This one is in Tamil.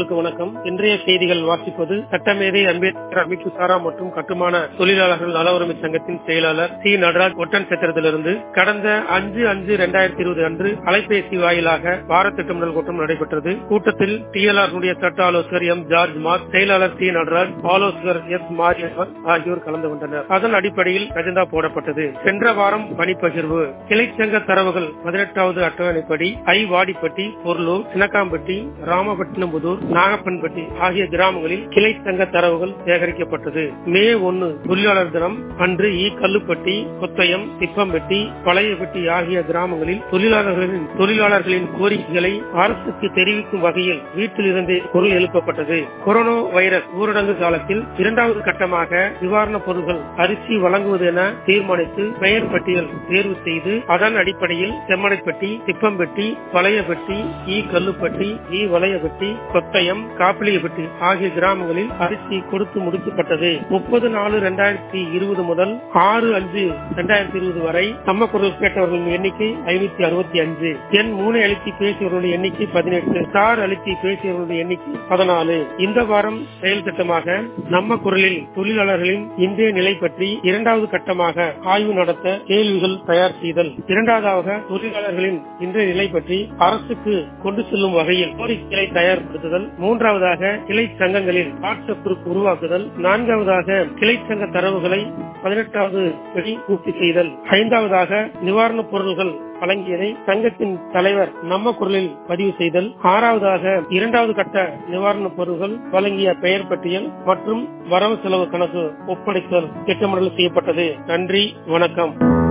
உறவுகளுக்கு வணக்கம் இன்றைய செய்திகள் வாசிப்பது சட்டமேதை அம்பேத்கர் அமைப்பு சாரா மற்றும் கட்டுமான தொழிலாளர்கள் நல உரிமை சங்கத்தின் செயலாளர் சி நடராஜ் ஒட்டன் சத்திரத்திலிருந்து கடந்த அஞ்சு அஞ்சு இரண்டாயிரத்தி இருபது அன்று அலைபேசி வாயிலாக வார திட்டமிடல் கூட்டம் நடைபெற்றது கூட்டத்தில் டிஎல்ஆர் சட்ட ஆலோசகர் எம் ஜார்ஜ் மார்க் செயலாளர் சி நடராஜ் ஆலோசகர் எஸ் மாரியவர் ஆகியோர் கலந்து கொண்டனர் அதன் அடிப்படையில் அஜெண்டா போடப்பட்டது சென்ற வாரம் பணிப்பகிர்வு கிளைச்சங்க தரவுகள் பதினெட்டாவது அட்டவணைப்படி ஐ வாடிப்பட்டி பொருளூர் சினக்காம்பட்டி ராமபட்டினம்புதூர் நாகப்பன்பட்டி ஆகிய கிராமங்களில் கிளை சங்க தரவுகள் சேகரிக்கப்பட்டது மே ஒன்னு தொழிலாளர் தினம் அன்று ஈ கல்லுப்பட்டி கொத்தயம் திப்பம்பட்டி பழையப்பட்டி ஆகிய கிராமங்களில் தொழிலாளர்களின் தொழிலாளர்களின் கோரிக்கைகளை அரசுக்கு தெரிவிக்கும் வகையில் வீட்டில் இருந்தே குரல் எழுப்பப்பட்டது கொரோனா வைரஸ் ஊரடங்கு காலத்தில் இரண்டாவது கட்டமாக நிவாரணப் பொருட்கள் அரிசி வழங்குவது என தீர்மானித்து பெயர் பட்டியல் தேர்வு செய்து அதன் அடிப்படையில் செம்மடைப்பட்டி திப்பம்பட்டி பழையப்பட்டி ஈ கல்லுப்பட்டி ஈ வளையப்பட்டி கொத்தயம் காப்பிலியப்பட்டி ஆகிய கிராமங்களில் அரிசி கொடுத்து முடிக்கப்பட்டது முப்பது நாலு இரண்டாயிரத்தி இருபது முதல் ஆறு அஞ்சு இரண்டாயிரத்தி இருபது வரை சம்ம குரல் கேட்டவர்களின் எண்ணிக்கை ஐநூத்தி அறுபத்தி அஞ்சு எண் மூணு அழுத்தி பேசியவர்களுடைய எண்ணிக்கை பதினெட்டு ஸ்டார் அழுத்தி பேசியவர்களுடைய எண்ணிக்கை பதினாலு இந்த வாரம் செயல் திட்டமாக நம்ம குரலில் தொழிலாளர்களின் இன்றைய நிலை பற்றி இரண்டாவது கட்டமாக ஆய்வு நடத்த கேள்விகள் தயார் செய்தல் இரண்டாவதாக தொழிலாளர்களின் இன்றைய நிலை பற்றி அரசுக்கு கொண்டு செல்லும் வகையில் கோரிக்கைகளை தயார்படுத்துதல் மூன்றாவதாக கிளை சங்கங்களில் வாட்ஸ்அப் குரூப் உருவாக்குதல் நான்காவதாக கிளை சங்க தரவுகளை பதினெட்டாவது படி பூர்த்தி செய்தல் ஐந்தாவதாக நிவாரணப் பொருட்கள் வழங்கியதை சங்கத்தின் தலைவர் நம்ம குரலில் பதிவு செய்தல் ஆறாவதாக இரண்டாவது கட்ட நிவாரணப் பொருட்கள் வழங்கிய பெயர் பட்டியல் மற்றும் வரவு செலவு கணக்கு ஒப்படைத்தல் திட்டமிடல் செய்யப்பட்டது நன்றி வணக்கம்